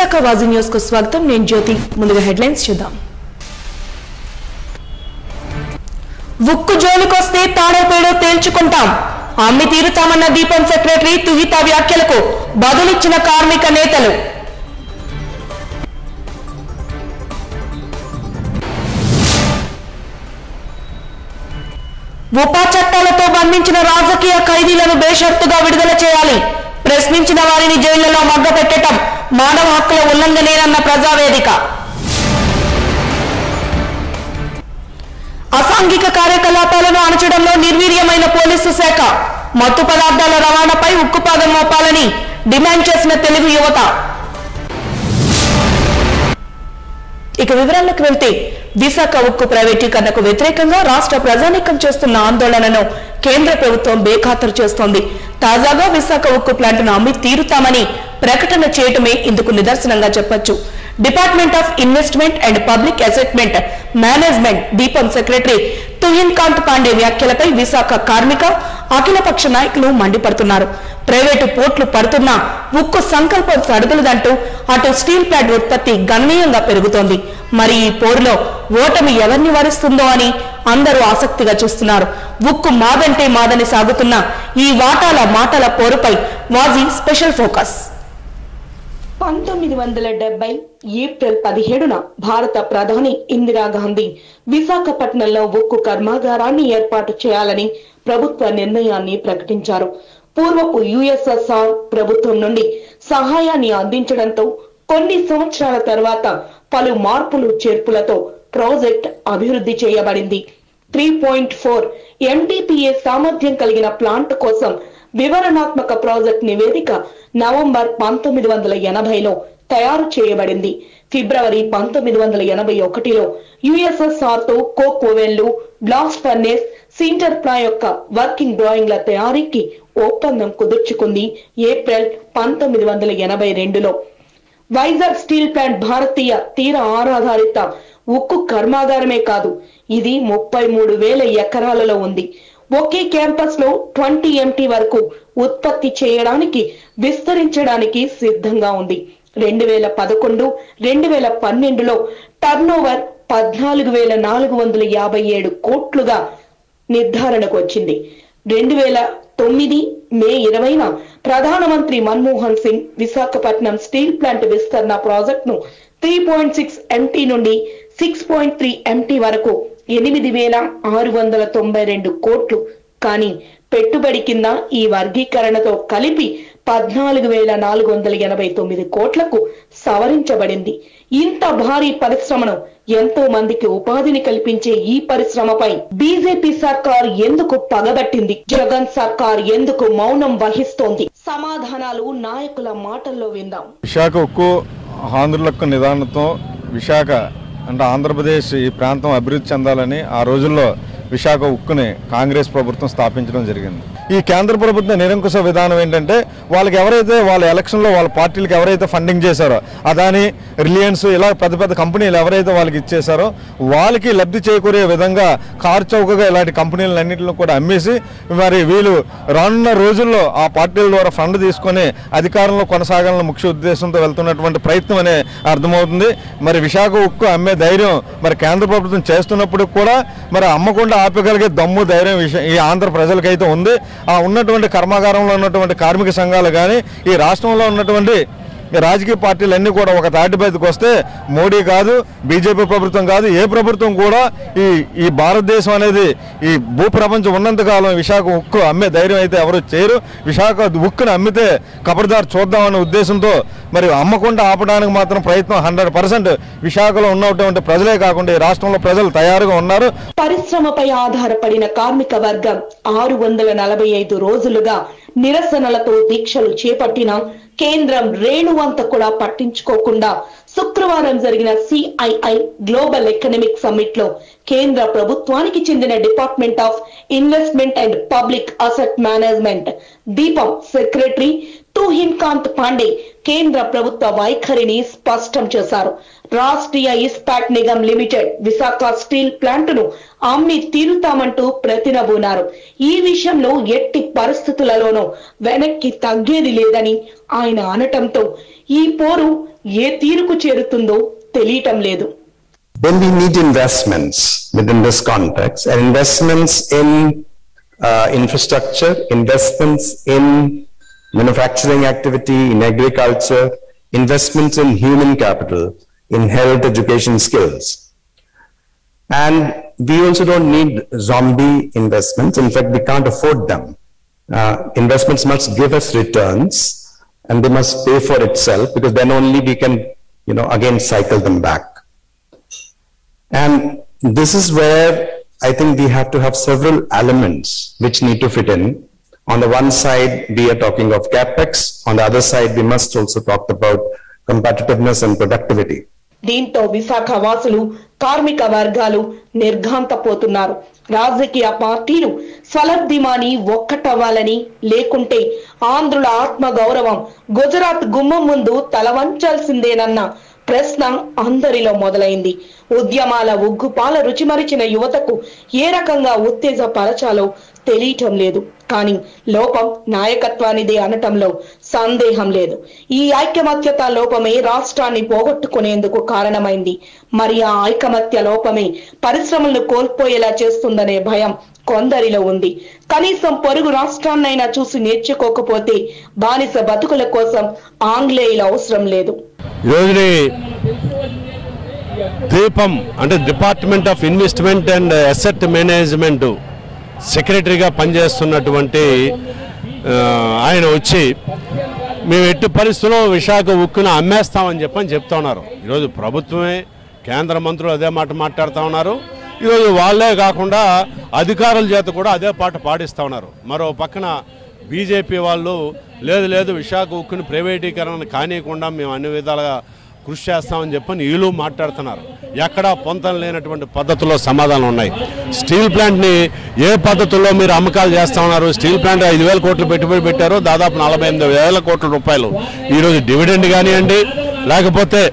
Visakha వాజీ news కు స్వాగతం నేను జ్యోతి ముందుగా హెడ్లైన్స్ చూద్దాం ఉక్కు జోలికొస్తే తాడోపేడో తేల్చుకుంటాం అమ్మి తీరుతామన్న దీపం సెక్రటరీ తుహిత వ్యాఖ్యలకు బదులిచ్చిన కార్మిక నేతలు ఉపా చట్టాలతో బంధించిన రాజకీయ ఖైదీలను బేషరతుగా విడుదల చేయాలి ప్రశ్నించిన వారిని జైళ్లలో మగ్గపెట్టడం మానవ హక్కుల ఉల్లంఘనేనన్న ప్రజావేదిక అసాంఘిక కార్యకలాపాలను అణచడంలో నిర్వీర్యమైన పోలీసు శాఖ మత్తు పదార్థాల రవాణాపై ఉక్కుపాదం మోపాలని డిమాండ్ చేసిన తెలుగు యువత ఇక వివరాలకు వెళ్తే విశాఖ ఉక్కు ప్రైవేటీకరణకు వ్యతిరేకంగా రాష్ట్ర ప్రజానీకం చేస్తున్న ఆందోళనను కేంద్ర ప్రభుత్వం బేఖాతరు చేస్తోంది తాజాగా విశాఖ ఉక్కు ప్లాంట్ను అమ్మి తీరుతామని ప్రకటన చేయటమే ఇందుకు నిదర్శనంగా చెప్పొచ్చు department of investment and public asset management DIPAM secretary Tuhin Kanta Pandey వ్యాఖ్యలపై విశాఖ కార్మిక అఖిలపక్ష నాయకులు మండిపడుతున్నారు ప్రైవేటు పోర్ట్లు పడుతున్నా ఉక్కు సంకల్పం సడగలదంటూ అటు స్టీల్ ప్లాంట్ ఉత్పత్తి గణనీయంగా పెరుగుతోంది మరి ఈ పోరులో ఓటమి ఎవరిని వరిస్తుందో అని అందరూ ఆసక్తిగా చూస్తున్నారు ఉక్కు మాదంటే మాదని సాగుతున్న ఈ వాటాల మాటల పోరుపై వాజీ స్పెషల్ ఫోకస్ పంతొమ్మిది వందల డెబ్బై ఏప్రిల్ పదిహేడున భారత ప్రధాని ఇందిరాగాంధీ విశాఖపట్నంలో ఉక్కు కర్మాగారాన్ని ఏర్పాటు చేయాలని ప్రభుత్వ నిర్ణయాన్ని ప్రకటించారు పూర్వపు యుఎస్ఎస్ఆర్ ప్రభుత్వం నుండి సహాయాన్ని అందించడంతో కొన్ని సంవత్సరాల తర్వాత పలు మార్పులు చేర్పులతో ప్రాజెక్ట్ అభివృద్ధి చేయబడింది త్రీ పాయింట్ ఫోర్ ఎండిపిఏ సామర్థ్యం కలిగిన ప్లాంట్ కోసం వివరణాత్మక ప్రాజెక్ట్ నివేదిక నవంబర్ పంతొమ్మిది వందల ఎనభైలో తయారు చేయబడింది ఫిబ్రవరి పంతొమ్మిది వందల ఎనభై ఒకటిలో యుఎస్ఎస్ఆర్ తో కోక్ ఓవెన్లు బ్లాస్ట్ ఫర్నేస్ సింటర్ ప్లా యొక్క వర్కింగ్ డ్రాయింగ్ల తయారీకి ఒప్పందం కుదుర్చుకుంది ఏప్రిల్ పంతొమ్మిది వందల ఎనభై రెండులో వైజాగ్ స్టీల్ ప్లాంట్ భారతీయ తీర ఆరాధారిత ఉక్కు కర్మాగారమే కాదు ఇది ముప్పై మూడు వేల ఎకరాలలో ఉంది ఒకే క్యాంపస్ లో ట్వంటీ ఎంటీ వరకు ఉత్పత్తి చేయడానికి విస్తరించడానికి సిద్ధంగా ఉంది రెండు వేల పదకొండు రెండు వేల పన్నెండులో టర్నోవర్ పద్నాలుగు వేల నాలుగు వందల యాభై ఏడు కోట్లుగా నిర్ధారణకు వచ్చింది రెండు వేల తొమ్మిది మే ఇరవైన ప్రధానమంత్రి మన్మోహన్ సింగ్ విశాఖపట్నం స్టీల్ ప్లాంట్ విస్తరణ ప్రాజెక్ట్ ను త్రీ పాయింట్ సిక్స్ ఎంటీ నుండి సిక్స్ పాయింట్ త్రీ ఎంటీ వరకు ఎనిమిది వేల ఆరు వందల తొంభై రెండు కోట్లు కానీ పెట్టుబడి కింద ఈ వర్గీకరణతో కలిపి పద్నాలుగు వేల నాలుగు వందల ఎనభై తొమ్మిది కోట్లకు సవరించబడింది ఇంత భారీ పరిశ్రమను ఎంతో మందికి ఉపాధిని కల్పించే ఈ పరిశ్రమపై బీజేపీ సర్కార్ ఎందుకు పగబట్టింది జగన్ సర్కార్ ఎందుకు మౌనం వహిస్తోంది సమాధానాలు నాయకుల మాటల్లో విందాం విశాఖ ఉక్కు ఆంధ్రులకు నిదానంతో విశాఖ అంటే ఆంధ్రప్రదేశ్ ఈ ప్రాంతం అభివృద్ధి చెందాలని ఆ రోజుల్లో విశాఖ ఉక్కుని కాంగ్రెస్ ప్రభుత్వం స్థాపించడం జరిగింది ఈ కేంద్ర ప్రభుత్వ నిరంకుశ విధానం ఏంటంటే వాళ్ళకి ఎవరైతే వాళ్ళ ఎలక్షన్లో వాళ్ళ పార్టీలకు ఎవరైతే ఫండింగ్ చేశారో అదాని రిలయన్స్ ఇలా పెద్ద పెద్ద కంపెనీలు ఎవరైతే వాళ్ళకి ఇచ్చేశారో వాళ్ళకి లబ్ధి చేకూరే విధంగా కారు చౌకగా ఇలాంటి కంపెనీలన్నింటిలో కూడా అమ్మేసి మరి వీళ్ళు రానున్న రోజుల్లో ఆ పార్టీల ద్వారా ఫండ్ తీసుకొని అధికారంలో కొనసాగాలని ముఖ్య ఉద్దేశంతో వెళ్తున్నటువంటి ప్రయత్నం అనే అర్థమవుతుంది మరి విశాఖ ఉక్కు అమ్మే ధైర్యం మరి కేంద్ర ప్రభుత్వం చేస్తున్నప్పుడు కూడా మరి అమ్మకుండా ఆపగలిగే దమ్ము ధైర్యం విష- ఈ ఆంధ్ర ప్రజలకైతే ఉంది ఆ ఉన్నటువంటి కర్మాగారంలో ఉన్నటువంటి కార్మిక సంఘాలు కానీ ఈ రాష్ట్రంలో ఉన్నటువంటి ఈ రాజకీయ పార్టీలు అన్నీ కూడా ఒక తాటిపైకి వస్తే మోడీ కాదు బీజేపీ ప్రభుత్వం కాదు ఏ ప్రభుత్వం కూడా ఈ ఈ భారతదేశం అనేది ఈ భూ ప్రపంచం ఉన్నంతకాలం విశాఖ ఉక్కు అమ్మే ధైర్యం అయితే ఎవరు చేయరు విశాఖ ఉక్కుని అమ్మితే కబర్దారు చూద్దామనే ఉద్దేశంతో మరి అమ్మకుండా ఆపడానికి మాత్రం ప్రయత్నం హండ్రెడ్ పర్సెంట్ విశాఖలో ఉన్నటువంటి ప్రజలే కాకుండా ఈ రాష్ట్రంలో ప్రజలు తయారుగా ఉన్నారు పరిశ్రమపై ఆధారపడిన కార్మిక వర్గం ఆరు వందల నలభై ఐదు రోజులుగా నిరసనలతో దీక్షలు చేపట్టిన కేంద్రం రేణువంత కూడా పట్టించుకోకుండా శుక్రవారం జరిగిన సిఐఐ గ్లోబల్ ఎకనామిక్ సమ్మిట్ లో కేంద్ర ప్రభుత్వానికి చెందిన department of investment and public asset management DIPAM secretary Tuhin Kanta Pandey కేంద్ర ప్రభుత్వ వైఖరిని స్పష్టం చేశారు Rashtriya Ispat Nigam limited Visakha steel plant ను అమ్మి తీరుతామంటూ ప్రతినబూనారు ఈ విషయంలో ఎట్టి పరిస్థితులలోనూ వెనక్కి తగ్గేది లేదని ఆయన అనటంతో ఈ పోరు ఏ తీరుకు చేరుతుందో తెలియటం లేదు Then we need investments within this context, and investments in uh, infrastructure, investments in manufacturing activity, in agriculture, investments in human capital, in health, education, skills. And we also don't need zombie investments. In fact, we can't afford them. Uh, investments must give us returns and they must pay for itself because then only we can, you know, again cycle them back. And this is where I think we have to have several elements which need to fit in. On the one side, we are talking of capex. On the other side, we must also talk about competitiveness and productivity. దీంతో విశాఖ వాసులు కార్మిక వర్గాలు నిర్ఘాంతపోతున్నారు రాజకీయ పార్టీలు స్వలబ్ధిమాని ఒక్కటవ్వాలని లేకుంటే ఆంధ్రుల ఆత్మ గౌరవం గుజరాత్ గుమ్మం ముందు తలవంచాల్సిందేనన్న ప్రశ్న అందరిలో మొదలైంది ఉద్యమాల ఉగ్గుపాల రుచిమరిచిన యువతకు ఏ రకంగా ఉత్తేజపరచాలో తెలియటం లేదు కానీ లోపం నాయకత్వానిదే అనటంలో సందేహం లేదు ఈ ఐకమత్యత లోపమే రాష్ట్రాన్ని పోగొట్టుకునేందుకు కారణమైంది మరి ఆ ఐకమత్య లోపమే పరిశ్రమలను కోల్పోయేలా చేస్తుందనే భయం కొందరిలో ఉంది కనీసం పొరుగు రాష్ట్రాన్నైనా చూసి నేర్చుకోకపోతే బానిస బతుకుల కోసం ఆంగ్లేయుల అవసరం లేదు ఈ రోజుని దీపం అంటే department of investment and asset management సెక్రటరీగా పనిచేస్తున్నటువంటి ఆ, ఆయన వచ్చి మేము ఎట్టి పరిస్థితుల్లో విశాఖ ఉక్కును అమ్మేస్తామని చెప్పని చెప్తా ఉన్నారు ఈరోజు ప్రభుత్వమే కేంద్ర మంత్రులు అదే మాట మాట్లాడుతూ ఉన్నారు ఈరోజు వాళ్ళే కాకుండా అధికారుల చేత కూడా అదే పాట పాడిస్తూ ఉన్నారు మరో పక్కన బీజేపీ వాళ్ళు లేదు లేదు విశాఖ ఉక్కుని ప్రైవేటీకరణ కానియకుండా మేము అన్ని విధాలుగా కృషి చేస్తామని చెప్పని వీళ్ళు మాట్లాడుతున్నారు ఎక్కడా పొంతం లేనటువంటి పద్ధతుల్లో సమాధానం ఉన్నాయి స్టీల్ ప్లాంట్ని ఏ పద్ధతుల్లో మీరు అమ్మకాలు చేస్తా ఉన్నారు స్టీల్ ప్లాంట్ ఐదు వేల కోట్లు పెట్టుబడి పెట్టారు దాదాపు నలభై ఎనిమిది వేల కోట్ల రూపాయలు ఈరోజు డివిడెండ్ కానివ్వండి లేకపోతే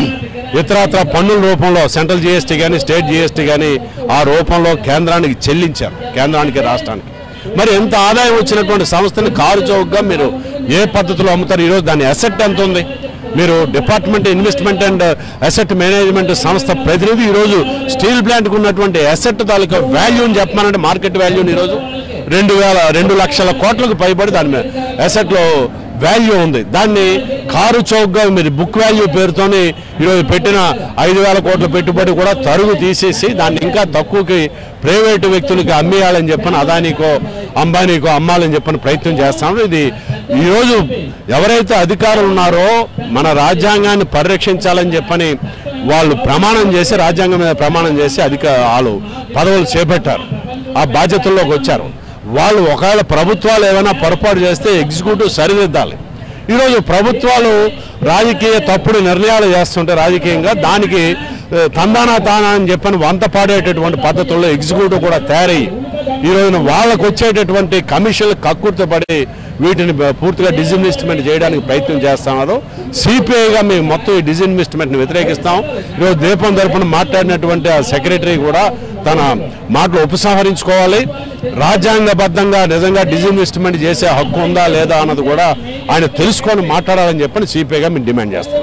ఇతరత్ర పన్నుల రూపంలో సెంట్రల్ జిఎస్టీ కానీ స్టేట్ జిఎస్టీ కానీ ఆ రూపంలో కేంద్రానికి చెల్లించారు కేంద్రానికి రాష్ట్రానికి మరి ఎంత ఆదాయం వచ్చినటువంటి సంస్థని కారు చౌకగా మీరు ఏ పద్ధతిలో అమ్ముతారు ఈరోజు దాని అసెట్ ఎంత ఉంది మీరు department investment and asset management సంస్థ ప్రతినిధి ఈరోజు స్టీల్ ప్లాంట్కి ఉన్నటువంటి అసెట్ తాలూకా వాల్యూని చెప్పమానంటే మార్కెట్ వాల్యూని ఈరోజు రెండు వేల రెండు లక్షల కోట్లకు పైబడి దాని మీద అసెట్లో వాల్యూ ఉంది దాన్ని కారు చౌక్గా మీరు బుక్ వాల్యూ పేరుతోని ఈరోజు పెట్టిన ఐదు వేల కోట్ల పెట్టుబడి కూడా తరుగు తీసేసి దాన్ని ఇంకా తక్కువకి ప్రైవేటు వ్యక్తులకి అమ్మేయాలని చెప్పని అదానికో అంబానీకో అమ్మాలని చెప్పని ప్రయత్నం చేస్తాము ఇది ఈరోజు ఎవరైతే అధికారులు ఉన్నారో మన రాజ్యాంగాన్ని పరిరక్షించాలని చెప్పని వాళ్ళు ప్రమాణం చేసి రాజ్యాంగం మీద ప్రమాణం చేసి అధిక వాళ్ళు పదవులు చేపట్టారు ఆ బాధ్యతల్లోకి వచ్చారు వాళ్ళు ఒకవేళ ప్రభుత్వాలు ఏమైనా పొరపాటు చేస్తే ఎగ్జిక్యూటివ్ సరిదిద్దాలి ఈరోజు ప్రభుత్వాలు రాజకీయ తప్పుడు నిర్ణయాలు చేస్తుంటే రాజకీయంగా దానికి ఏ, తందానా తానా అని చెప్పని వంత పాడేటటువంటి పద్ధతుల్లో ఎగ్జిక్యూటివ్ కూడా తయారయ్యి ఈ రోజున వాళ్ళకు వచ్చేటటువంటి కమిషన్లు కక్కుర్తపడి వీటిని బ- పూర్తిగా డిజిన్వెస్ట్మెంట్ చేయడానికి ప్రయత్నం చేస్తున్నారు సిపిఐగా మేము మొత్తం ఈ డిజిన్వెస్ట్మెంట్ని వ్యతిరేకిస్తాం ఈరోజు దీపం తరపున మాట్లాడినటువంటి ఆ సెక్రటరీ కూడా తన మాటలు ఉపసంహరించుకోవాలి రాజ్యాంగబద్ధంగా నిజంగా డిజిన్వెస్ట్మెంట్ చేసే హక్కు ఉందా లేదా అన్నది కూడా ఆయన తెలుసుకొని మాట్లాడాలని చెప్పని సిపిఐగా మేము డిమాండ్ చేస్తాం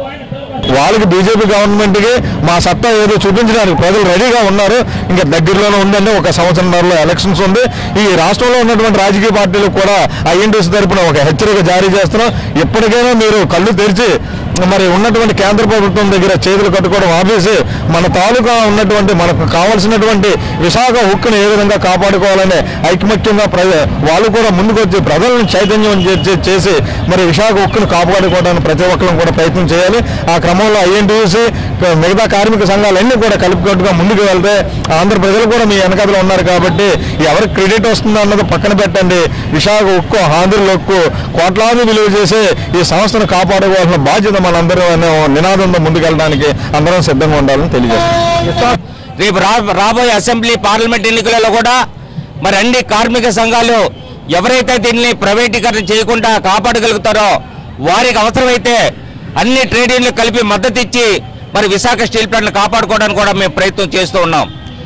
వాళ్ళకి బీజేపీ గవర్నమెంట్ కి మా సత్తా ఏదో చూపించడానికి ప్రజలు రెడీగా ఉన్నారు ఇంకా దగ్గరలోనే ఉందండి ఒక సంవత్సరంలో ఎలక్షన్స్ ఉంది ఈ రాష్ట్రంలో ఉన్నటువంటి రాజకీయ పార్టీలు కూడా ఐఎన్టీసీ తరపున ఒక హెచ్చరిక జారీ చేస్తున్నాం ఎప్పటికైనా మీరు కళ్ళు తెరిచి మరి ఉన్నటువంటి కేంద్ర ప్రభుత్వం దగ్గర చేతులు కట్టుకోవడం ఆపేసి మన తాలూకా ఉన్నటువంటి మనకు కావాల్సినటువంటి విశాఖ హుక్కును ఏ విధంగా కాపాడుకోవాలనే ఐకమత్యంగా ప్రజ వాళ్ళు కూడా ముందుకొచ్చి ప్రజలను చైతన్యం చే- చే- చేసి మరి విశాఖ హుక్కును కాపాడుకోవడానికి ప్రతి ఒక్కరు కూడా ప్రయత్నం చేయాలి ఆ క్రమంలో ఐఎన్టీయూసీ మిగతా కార్మిక సంఘాలన్నీ కూడా కలుపుకట్టుగా ముందుకు వెళ్తే ఆంధ్ర ప్రజలు కూడా మీ వెనకదలో ఉన్నారు కాబట్టి ఎవరికి క్రెడిట్ వస్తుందో అన్నది పక్కన పెట్టండి విశాఖ ఉక్కు ఆంధ్రుల ఉక్కు కోట్లాది విలువ చేసి ఈ సంస్థను కాపాడుకోవాల్సిన బాధ్యత మనందరం అనే నినాదంతో ముందుకెళ్ళడానికి అందరం సిద్ధంగా ఉండాలని తెలియజేస్తాం రేపు రా రాబోయే అసెంబ్లీ పార్లమెంట్ ఎన్నికలలో కూడా మరి అన్ని కార్మిక సంఘాలు ఎవరైతే దీన్ని ప్రైవేటీకరణ చేయకుండా కాపాడగలుగుతారో వారికి అవసరమైతే అన్ని ట్రేడ్ యూనియన్లు కలిపి మద్దతు ఇచ్చి మరి విశాఖ స్టీల్ ప్లాంట్ను కాపాడుకోవడానికి కూడా మేము ప్రయత్నం చేస్తూ ఉన్నాం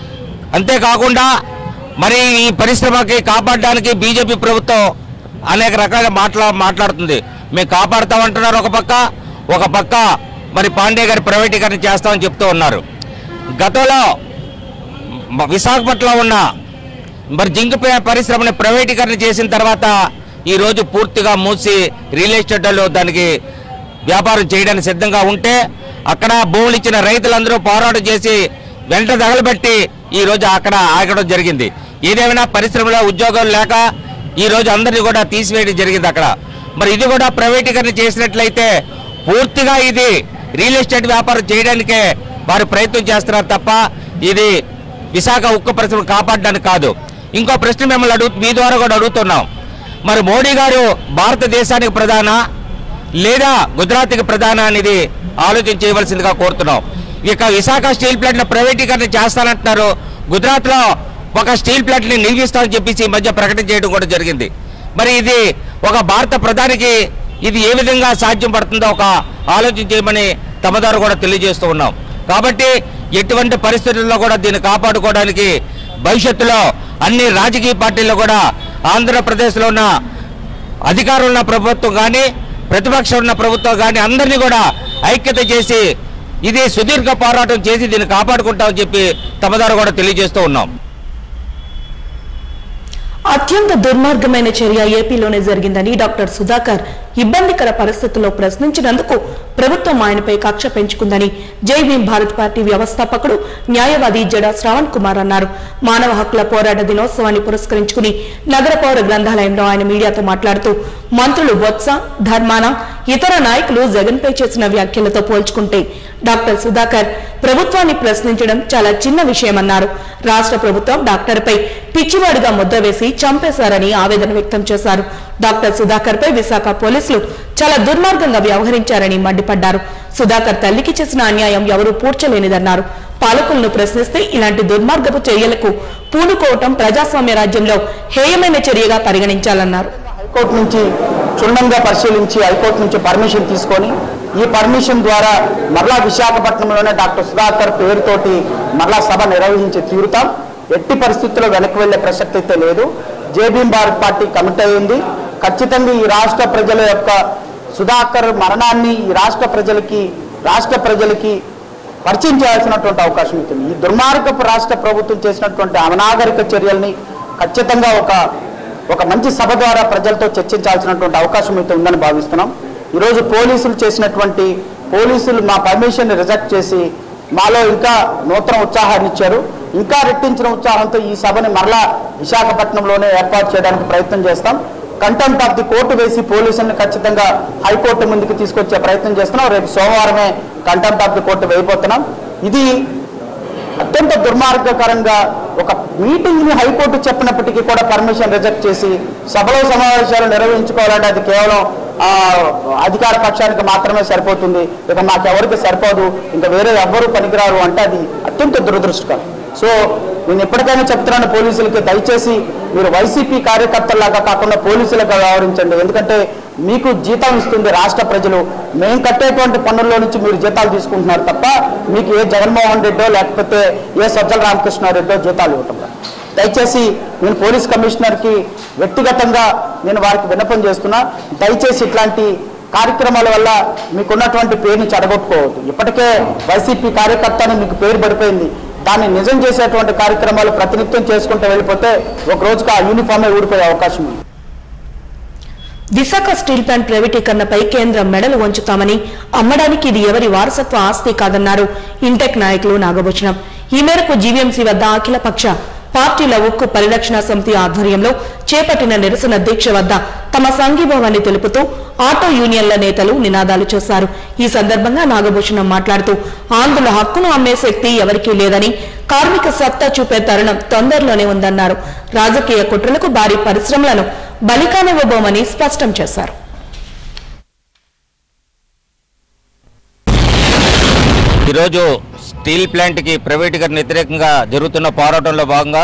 అంతేకాకుండా మరి ఈ పరిశ్రమకి కాపాడడానికి బీజేపీ ప్రభుత్వం అనేక రకాల మాట్లా మాట్లాడుతుంది మేము కాపాడుతామంటున్నారు ఒక పక్క ఒక పక్క మరి పాండే గారి ప్రైవేటీకరణ చేస్తామని చెప్తూ ఉన్నారు గతంలో మ- విశాఖపట్నంలో ఉన్న మరి జింక్ ప- పరిశ్రమని ప్రైవేటీకరణ చేసిన తర్వాత ఈరోజు పూర్తిగా మూసి రియల్ ఎస్టేట్ వాళ్ళు దానికి వ్యాపారం చేయడానికి సిద్ధంగా ఉంటే అక్కడ భూములు ఇచ్చిన రైతులందరూ పోరాటం చేసి వెంట తగలబెట్టి ఈ రోజు అక్కడ ఆగడం జరిగింది ఏదేమైనా పరిశ్రమలో ఉద్యోగాలు లేక ఈ రోజు అందరినీ కూడా తీసివేయడం జరిగింది అక్కడ మరి ఇది కూడా ప్రైవేటీకరణ చేసినట్లయితే పూర్తిగా ఇది రియల్ ఎస్టేట్ వ్యాపారం చేయడానికే వారు ప్రయత్నం చేస్తున్నారు తప్ప ఇది విశాఖ ఉక్కు పరిశ్రమ కాపాడడానికి కాదు ఇంకో ప్రశ్న మిమ్మల్ని అడుగు మీ ద్వారా కూడా అడుగుతున్నాం మరి మోడీ గారు భారతదేశానికి ప్రధాన లేదా గుజరాత్కి ప్రధాన అనేది ఆలోచన చేయవలసిందిగా కోరుతున్నాం ఇక విశాఖ స్టీల్ ప్లాంట్ ప్రైవేటీకరణ చేస్తానంటున్నారు గుజరాత్లో ఒక స్టీల్ ప్లాంట్ ని నిర్మిస్తామని చెప్పేసి ఈ మధ్య ప్రకటన చేయడం కూడా జరిగింది మరి ఇది ఒక భారత ప్రధానికి ఇది ఏ విధంగా సాధ్యం పడుతుందో ఒక ఆలోచన చేయమని తమ ద్వారా కూడా తెలియజేస్తూ ఉన్నాం కాబట్టి ఎటువంటి పరిస్థితుల్లో కూడా దీన్ని కాపాడుకోవడానికి భవిష్యత్తులో అన్ని రాజకీయ పార్టీల్లో కూడా ఆంధ్రప్రదేశ్లో ఉన్న అధికారం ఉన్న ప్రభుత్వం కానీ ప్రతిపక్షం ఉన్న ప్రభుత్వం కానీ అందరినీ కూడా ఐక్యత చేసి ఇది సుదీర్ఘ పోరాటం చేసి దీన్ని కాపాడుకుంటామని చెప్పి తమ ద్వారా కూడా తెలియజేస్తూ ఉన్నాం అత్యంత దుర్మార్గమైన చర్య ఏపీలోనే జరిగిందని డాక్టర్ సుధాకర్ ఇబ్బందికర పరిస్థితుల్లో ప్రశ్నించినందుకు ప్రభుత్వం ఆయనపై కక్ష పెంచుకుందని జై భీం భారత్ పార్టీ వ్యవస్థాపకుడు న్యాయవాది జడా శ్రవణ్ కుమార్ అన్నారు మానవ హక్కుల పోరాట దినోత్సవాన్ని పురస్కరించుకుని నగర పౌర గ్రంథాలయంలో ఆయన మీడియాతో మాట్లాడుతూ మంత్రులు బొత్స ధర్మాన ఇతర నాయకులు జగన్పై చేసిన వ్యాఖ్యలతో పోల్చుకుంటే డాక్టర్ సుధాకర్ ప్రభుత్వాన్ని ప్రశ్నించడం చాలా చిన్న విషయమన్నారు రాష్ట్ర ప్రభుత్వం డాక్టర్పై పిచ్చివాడిగా ముద్ర వేసి చంపేశారని ఆవేదన వ్యక్తం చేశారు డాక్టర్ సుధాకర్ పై విశాఖ పోలీసులు చాలా దుర్మార్గంగా వ్యవహరించారని మండిపడ్డారు సుధాకర్ తల్లికి చేసిన అన్యాయం ఎవరూ పూడ్చలేనిదన్నారు పాలకులను ప్రశ్నిస్తే ఇలాంటి దుర్మార్గపు చర్యలకు పూనుకోవటం ప్రజాస్వామ్య రాజ్యంలో హేయమైన చర్యగా పరిగణించాలన్నారు హైకోర్టు నుంచి క్షుణ్ణంగా పరిశీలించి హైకోర్టు నుంచి పర్మిషన్ తీసుకొని ఈ పర్మిషన్ ద్వారా మరలా విశాఖపట్నంలోనే డాక్టర్ సుధాకర్ పేరుతోటి మరలా సభ నిర్వహించి తీరుతాం ఎట్టి పరిస్థితుల్లో వెనక్కి వెళ్లే ప్రసక్తి అయితే లేదు జేబీఎం భారత్ పార్టీ కమిట్ అయింది ఖచ్చితంగా ఈ రాష్ట్ర ప్రజల యొక్క సుధాకర్ మరణాన్ని ఈ రాష్ట్ర ప్రజలకి రాష్ట్ర ప్రజలకి పరిచయం చేయాల్సినటువంటి అవకాశం ఉంటుంది ఈ దుర్మార్గపు రాష్ట్ర ప్రభుత్వం చేసినటువంటి అనాగరిక చర్యల్ని ఖచ్చితంగా ఒక ఒక మంచి సభ ద్వారా ప్రజలతో చర్చించాల్సినటువంటి అవకాశం అయితే ఉందని భావిస్తున్నాం ఈరోజు పోలీసులు చేసినటువంటి పోలీసులు మా పర్మిషన్ రిజెక్ట్ చేసి మాలో ఇంకా నూతన ఉత్సాహాన్ని ఇచ్చారు ఇంకా రెట్టించిన ఉత్సాహంతో ఈ సభని మరలా విశాఖపట్నంలోనే ఏర్పాటు చేయడానికి ప్రయత్నం చేస్తాం కంటెంప్ట్ ఆఫ్ ది కోర్టు వేసి పోలీసులను ఖచ్చితంగా హైకోర్టు ముందుకు తీసుకొచ్చే ప్రయత్నం చేస్తున్నాం రేపు సోమవారమే కంటెంప్ట్ ఆఫ్ ది కోర్టు వేయబోతున్నాం ఇది అత్యంత దుర్మార్గకరంగా ఒక మీటింగ్ ని హైకోర్టు చెప్పినప్పటికీ కూడా పర్మిషన్ రిజెక్ట్ చేసి సభలో సమావేశాలు నిర్వహించుకోవాలంటే అది కేవలం ఆ, అధికార పక్షానికి మాత్రమే సరిపోతుంది ఇక మాకెవరికి సరిపోదు ఇంకా వేరే ఎవ్వరూ పనికిరారు అంటే అది అత్యంత దురదృష్టకరం సో నేను ఎప్పటికైనా చెప్తున్నాను పోలీసులకి దయచేసి మీరు వైసీపీ కార్యకర్తల్లాగా కాకుండా పోలీసులుగా వ్యవహరించండి ఎందుకంటే మీకు జీతం ఇస్తుంది రాష్ట్ర ప్రజలు మేము కట్టేటువంటి పన్నుల్లో నుంచి మీరు జీతాలు తీసుకుంటున్నారు తప్ప మీకు ఏ జగన్మోహన్ రెడ్డో లేకపోతే ఏ సజ్జల రామకృష్ణారెడ్డో జీతాలు ఇవ్వటం లేదు. దయచేసి నేను పోలీస్ కమిషనర్కి వ్యక్తిగతంగా నేను వారికి విన్నపం చేస్తున్నా దయచేసి ఇట్లాంటి కార్యక్రమాల వల్ల మీకున్నటువంటి పేరుని చెడగొట్టుకోవద్దు ఇప్పటికే వైసీపీ కార్యకర్త అని మీకు పేరు పడిపోయింది దాన్ని నిజం చేసేటువంటి కార్యక్రమాలు ప్రతినిత్యం చేసుకుంటూ వెళ్ళిపోతే ఒక రోజుకి ఆ యూనిఫామే ఊడిపోయే అవకాశం ఉంది విశాఖ స్టీల్ ప్లాంట్ ప్రైవేటీకరణపై కేంద్రం మెడలు వంచుతామని అమ్మడానికి ఇది ఎవరి వారసత్వ ఆస్తి కాదన్నారు ఇంటెక్ నాయకులు నాగభూషణం ఈ మేరకు జీవీఎంసీ వద్ద అఖిలపక్ష పార్టీల ఉక్కు పరిరక్షణ సమితి ఆధ్వర్యంలో చేపట్టిన నిరసన దీక్ష వద్ద తమ సంఘీభావాన్ని తెలుపుతూ ఆటో యూనియన్ల నేతలు నినాదాలు చేశారు ఈ సందర్భంగా నాగభూషణం మాట్లాడుతూ ఆంధ్రుల హక్కును అమ్మే శక్తి ఎవరికీ లేదని కార్మిక సత్తా చూపే తరుణం తొందరలోనే ఉందన్నారు రాజకీయ కుట్రలకు భారీ పరిశ్రమలను బలికానివ్వబోమని స్పష్టం చేశారు ఈరోజు స్టీల్ ప్లాంట్కి ప్రైవేటీకరణ వ్యతిరేకంగా జరుగుతున్న పోరాటంలో భాగంగా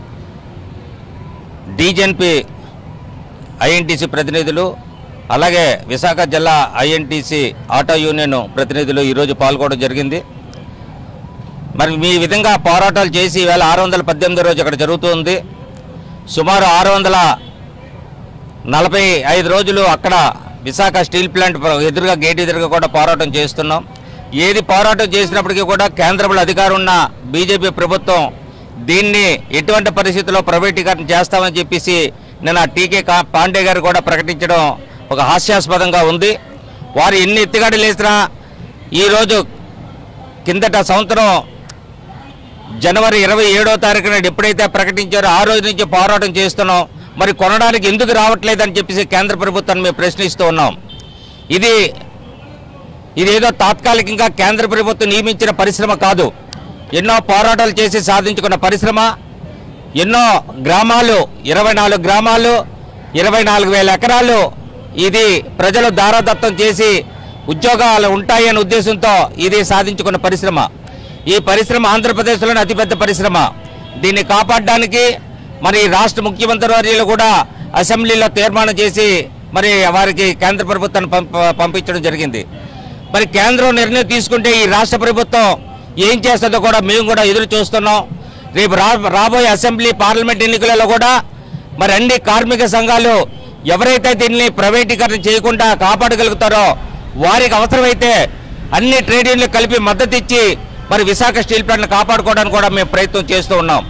డీజెన్పి ఐఎన్టీసీ ప్రతినిధులు అలాగే విశాఖ జిల్లా ఐఎన్టీసీ ఆటో యూనియన్ ప్రతినిధులు ఈరోజు పాల్గొనడం జరిగింది మరి మీ విధంగా పోరాటాలు చేసి ఈవేళ ఆరు వందల పద్దెనిమిది రోజు ఇక్కడ జరుగుతుంది సుమారు ఆరు వందల నలభై ఐదు రోజులు అక్కడ విశాఖ స్టీల్ ప్లాంట్ ఎదురుగా గేట్ ఎదురుగా కూడా పోరాటం చేస్తున్నాం ఏది పోరాటం చేసినప్పటికీ కూడా కేంద్రంలో అధికారం ఉన్న బీజేపీ ప్రభుత్వం దీన్ని ఎటువంటి పరిస్థితుల్లో ప్రైవేటీకరణ చేస్తామని చెప్పేసి నిన్న టీకే కా- పాండే గారు కూడా ప్రకటించడం ఒక హాస్యాస్పదంగా ఉంది వారు ఎన్ని ఎత్తుగడలు వేసినా ఈరోజు కిందట సంవత్సరం జనవరి ఇరవై ఏడో తారీఖున ఎప్పుడైతే ప్రకటించారో ఆ రోజు నుంచి పోరాటం చేస్తున్నాం మరి కొనడానికి ఎందుకు రావట్లేదని చెప్పేసి కేంద్ర ప్రభుత్వాన్ని మేము ప్రశ్నిస్తూ ఉన్నాం ఇది ఇదేదో తాత్కాలికంగా కేంద్ర ప్రభుత్వం నియమించిన పరిశ్రమ కాదు ఎన్నో పోరాటాలు చేసి సాధించుకున్న పరిశ్రమ ఎన్నో గ్రామాలు ఇరవై నాలుగు గ్రామాలు ఇరవై నాలుగు వేల ఎకరాలు ఇది ప్రజలు దారాదత్తం చేసి ఉద్యోగాలు ఉంటాయనే ఉద్దేశంతో ఇది సాధించుకున్న పరిశ్రమ ఈ పరిశ్రమ ఆంధ్రప్రదేశ్లోని అతిపెద్ద పరిశ్రమ దీన్ని కాపాడడానికి మరి రాష్ట్ర ముఖ్యమంత్రి వర్యులు కూడా అసెంబ్లీలో తీర్మానం చేసి మరి వారికి కేంద్ర ప్రభుత్వాన్ని పంప పంపించడం జరిగింది మరి కేంద్రం నిర్ణయం తీసుకుంటే ఈ రాష్ట్ర ప్రభుత్వం ఏం చేస్తుందో కూడా మేము కూడా ఎదురు చూస్తున్నాం రేపు రా రాబోయే అసెంబ్లీ పార్లమెంట్ ఎన్నికలలో కూడా మరి అన్ని కార్మిక సంఘాలు ఎవరైతే దీన్ని ప్రైవేటీకరణ చేయకుండా కాపాడగలుగుతారో వారికి అవసరమైతే అన్ని ట్రేడ్ యూనియన్లు కలిపి మద్దతు ఇచ్చి మరి విశాఖ స్టీల్ ప్లాంట్ను కాపాడుకోవడానికి కూడా మేము ప్రయత్నం చేస్తూ ఉన్నాం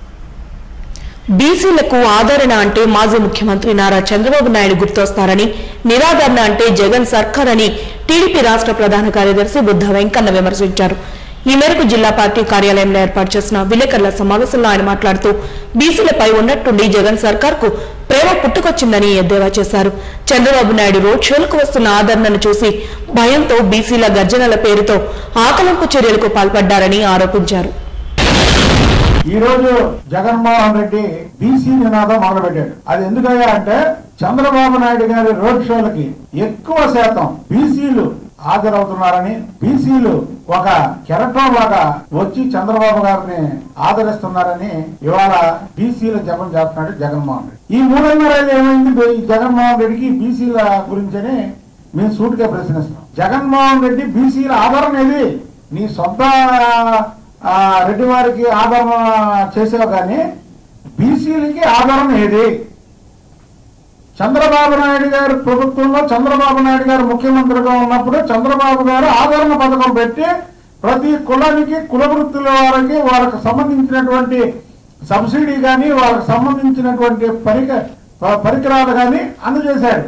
బీసీలకు ఆదరణ అంటే మాజీ ముఖ్యమంత్రి నారా చంద్రబాబు నాయుడు గుర్తొస్తారని నిరాదరణ అంటే జగన్ సర్కార్ అని టీడీపీ రాష్ట్ర ప్రధాన కార్యదర్శి బుద్ధ వెంకన్న విమర్శించారు ఈ మేరకు జిల్లా పార్టీ కార్యాలయంలో ఏర్పాటు చేసిన విలేకరుల సమావేశంలో ఆయన మాట్లాడుతూ బీసీలపై ఉన్నట్టుండి జగన్ సర్కార్ కు ప్రేమ పుట్టుకొచ్చిందని ఎద్దేవా చేశారు చంద్రబాబు నాయుడు రోడ్ షోలకు వస్తున్న ఆదరణను చూసి భయంతో బీసీల గర్జనల పేరుతో ఆకలింపు చర్యలకు పాల్పడ్డారని ఆరోపించారు ఈ రోజు జగన్మోహన్ రెడ్డి బీసీ నినాదం మొదలుపెట్టాడు అది ఎందుకయ్యా అంటే చంద్రబాబు నాయుడు గారి రోడ్ షోలకి ఎక్కువ శాతం బీసీలు హాజరవుతున్నారని బీసీలు ఒక కెరటం లాగా వచ్చి చంద్రబాబు గారిని ఆదరిస్తున్నారని ఇవాళ బీసీల జపం చేస్తున్నాడు జగన్మోహన్ రెడ్డి ఈ మూడున్నరేళ్ళు ఏమైంది ఈ జగన్మోహన్ రెడ్డికి బీసీల గురించని మేము సూటిగా ప్రశ్నిస్తున్నాం జగన్మోహన్ రెడ్డి బీసీల ఆదరణ ఏది నీ సొంత ఆ, రెడ్డి వారికి ఆదరణ చేసావు కానీ బీసీలకి ఆదరణ ఏది చంద్రబాబు నాయుడు గారి ప్రభుత్వంలో చంద్రబాబు నాయుడు గారు ముఖ్యమంత్రిగా ఉన్నప్పుడు చంద్రబాబు గారు ఆదరణ పథకం పెట్టి ప్రతి కులానికి కుల వృత్తుల వారికి వాళ్ళకి సంబంధించినటువంటి సబ్సిడీ కానీ వాళ్ళకి సంబంధించినటువంటి పరిక పరికరాలు కానీ అందజేశాడు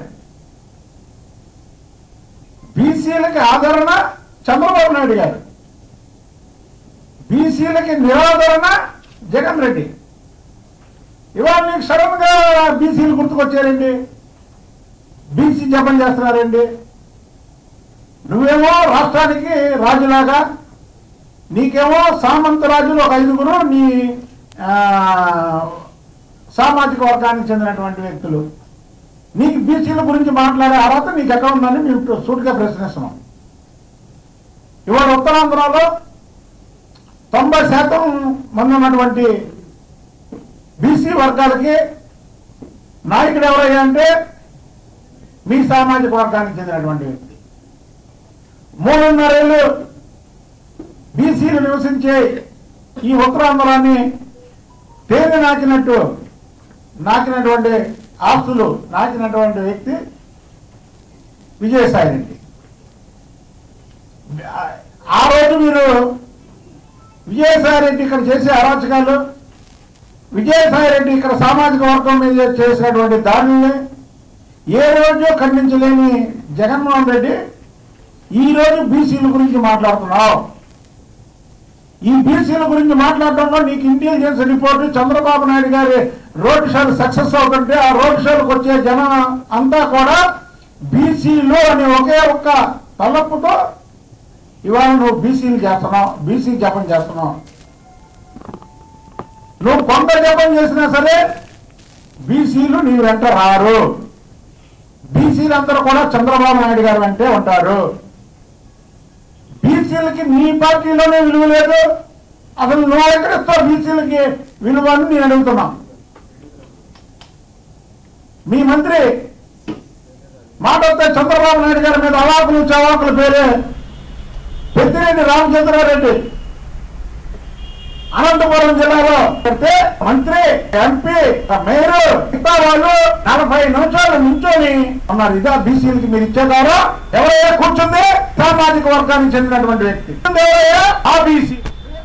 బీసీలకి ఆదరణ చంద్రబాబు నాయుడు గారు బీసీలకి నిరాదరణ జగన్ రెడ్డి ఇవాళ నీకు సడన్ గా బీసీలు గుర్తుకొచ్చారండి బీసీ జపం చేస్తున్నారండి నువ్వేమో రాష్ట్రానికి రాజులాగా నీకేమో సామంత రాజులు ఒక ఐదుగురు నీ ఆ, సామాజిక వర్గానికి చెందినటువంటి వ్యక్తులు నీకు బీసీల గురించి మాట్లాడే అర్హత నీకు ఎక్కడ ఉందని మేము సూటిగా ప్రశ్నిస్తున్నాం ఇవాళ ఉత్తరాంధ్రలో తొంభై శాతం మంది ఉన్నటువంటి బీసీ వర్గాలకి నాయకుడు ఎవరయ్యా అంటే మీ సామాజిక వర్గానికి చెందినటువంటి వ్యక్తి మూడున్నరేళ్ళు బీసీలు నివసించే ఈ ఉత్తరాంధ్రాన్ని తేనె నాకినట్టు నాకినటువంటి ఆస్తులు నాకినటువంటి వ్యక్తి విజయసాయి రెడ్డి ఆ రోజు మీరు విజయసాయి రెడ్డి ఇక్కడ చేసే అరాచకాలు విజయసాయి రెడ్డి ఇక్కడ సామాజిక వర్గం మీద చేసినటువంటి దాడుల్ని ఏ రోజు ఖండించలేని జగన్మోహన్ రెడ్డి ఈ రోజు బీసీల గురించి మాట్లాడుతున్నావు ఈ బీసీల గురించి మాట్లాడడంలో నీకు ఇంటెలిజెన్స్ రిపోర్ట్ చంద్రబాబు నాయుడు గారి రోడ్ షోలు సక్సెస్ అవుతుంటే ఆ రోడ్ షోలకు వచ్చే జనం అంతా కూడా బీసీలు అనే ఒకే ఒక్క తలపుతో ఇవాళ నువ్వు బీసీలు చేస్తున్నావు బీసీ జపం చేస్తున్నావు నువ్వు కొంత జపం చేసినా సరే బీసీలు నీ వెంట రారు బీసీలు అందరూ కూడా చంద్రబాబు నాయుడు గారు వెంటే ఉంటారు బీసీలకి నీ పార్టీలోనే విలువ లేదు అసలు నువ్వు ఎక్కడిస్తావు బీసీలకి విలువ అని నేను అడుగుతున్నా మీ మంత్రి మాట్లాడితే చంద్రబాబు నాయుడు గారి మీద అవాకులు చవాకులు పేరే పెద్దిరెడ్డి రామచంద్రారెడ్డి అనంతపురం జిల్లాలో పెడితే మంత్రి ఎంపీ మేయర్ మిగతా వాళ్ళు నలభై నిమిషాలు నుంచొని ఉన్నారు ఇదా బీసీలకి మీరు ఇచ్చేదారా ఎవరైనా కూర్చుంది సామాజిక వర్గానికి చెందినటువంటి వ్యక్తి ఎవరయ్యా? ఆ బీసీ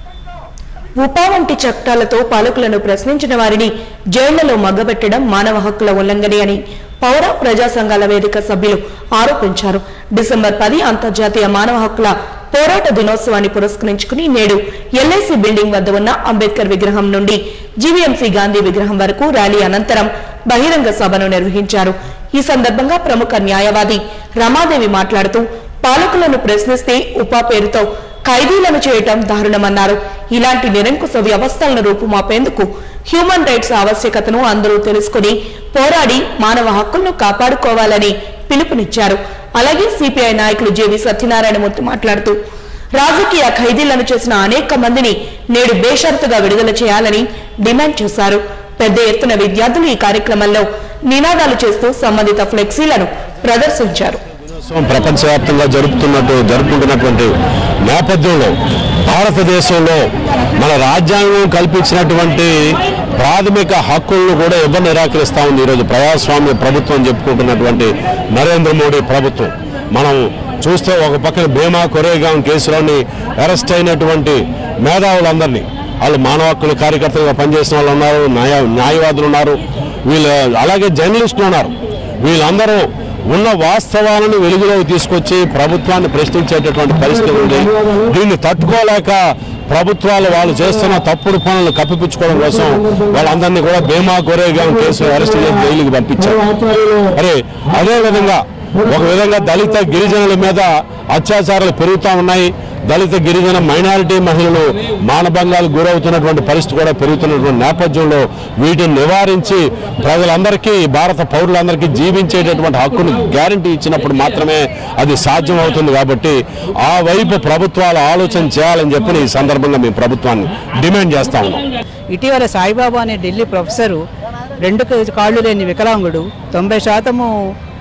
ఉపా వంటి చట్టాలతో పాలకులను ప్రశ్నించిన వారిని జైళ్లలో మగ్గబెట్టడం మానవ హక్కుల ఉల్లంఘనే అని పౌర ప్రజా సంఘాల వేదిక సభ్యులు ఆరోపించారు డిసెంబర్ పది అంతర్జాతీయ మానవ హక్కుల పోరాట దినోత్సవాన్ని పురస్కరించుకుని నేడు ఎల్ఐసి బిల్డింగ్ వద్ద ఉన్న అంబేద్కర్ విగ్రహం నుండి జీవీఎంసీ గాంధీ విగ్రహం వరకు ర్యాలీ అనంతరం బహిరంగ సభను నిర్వహించారు ఈ సందర్భంగా ప్రముఖ న్యాయవాది రమాదేవి మాట్లాడుతూ పాలకులను ప్రశ్నిస్తే ఉపా పేరుతో ఖైదీలను చేయటం దారుణమన్నారు ఇలాంటి నిరంకుశ వ్యవస్థలను రూపుమాపేందుకు హ్యూమన్ రైట్స్ ఆవశ్యకతను అందరూ తెలుసుకుని పోరాడి మానవ హక్కులను కాపాడుకోవాలని పిలుపునిచ్చారు అలాగే సిపిఐ నాయకులు జేవి సత్యనారాయణమూర్తి మాట్లాడుతూ రాజకీయ ఖైదీలను చేసిన అనేక మందిని నేడు బేషరతుగా విడుదల చేయాలని డిమాండ్ చేశారు పెద్ద ఎత్తున విద్యార్థులు ఈ కార్యక్రమంలో నినాదాలు చేస్తూ సంబంధిత ఫ్లెక్సీలను ప్రదర్శించారు దినోత్సవం ప్రపంచవ్యాప్తంగా జరుపుతున్నట్టు జరుపుకుంటున్నటువంటి నేపథ్యంలో భారతదేశంలో మన రాజ్యాంగం కల్పించినటువంటి ప్రాథమిక హక్కులను కూడా ఎవరు నిరాకరిస్తా ఉంది ఈరోజు ప్రజాస్వామ్య ప్రభుత్వం చెప్పుకుంటున్నటువంటి నరేంద్ర మోడీ ప్రభుత్వం మనం చూస్తే ఒక పక్కన భీమా కొరేగాం కేసులోని అరెస్ట్ అయినటువంటి మేధావులందరినీ వాళ్ళు మానవ హక్కుల కార్యకర్తలుగా పనిచేసిన వాళ్ళు ఉన్నారు న్యాయ న్యాయవాదులు ఉన్నారు వీళ్ళు అలాగే జర్నలిస్టులు ఉన్నారు వీళ్ళందరూ ఉన్న వాస్తవాలను వెలుగులోకి తీసుకొచ్చి ప్రభుత్వాన్ని ప్రశ్నించేటటువంటి పరిస్థితి ఉంది దీన్ని తట్టుకోలేక ప్రభుత్వాలు వాళ్ళు చేస్తున్న తప్పుడు పనులను కప్పిపుచ్చుకోవడం కోసం వాళ్ళందరినీ కూడా భీమా గోరేగాం కేసులో అరెస్ట్ చేసి జైలుకి పంపించారు అరే అదే విధంగా ఒక విధంగా దళిత గిరిజనుల మీద అత్యాచారాలు పెరుగుతూ ఉన్నాయి దళిత గిరిజన మైనారిటీ మహిళలు మానభంగాలు గురవుతున్నటువంటి పరిస్థితి కూడా పెరుగుతున్నటువంటి నేపథ్యంలో వీటిని నివారించి ప్రజలందరికీ భారత పౌరులందరికీ జీవించేటటువంటి హక్కును గ్యారంటీ ఇచ్చినప్పుడు మాత్రమే అది సాధ్యం అవుతుంది కాబట్టి ఆ వైపు ప్రభుత్వాలు ఆలోచన చేయాలని చెప్పి ఈ సందర్భంగా మేము ప్రభుత్వాన్ని డిమాండ్ చేస్తా ఉన్నాం ఇటీవల సాయిబాబా అనే ఢిల్లీ ప్రొఫెసరు రెండు క- కాళ్ళు లేని వికలాంగుడు తొంభై శాతము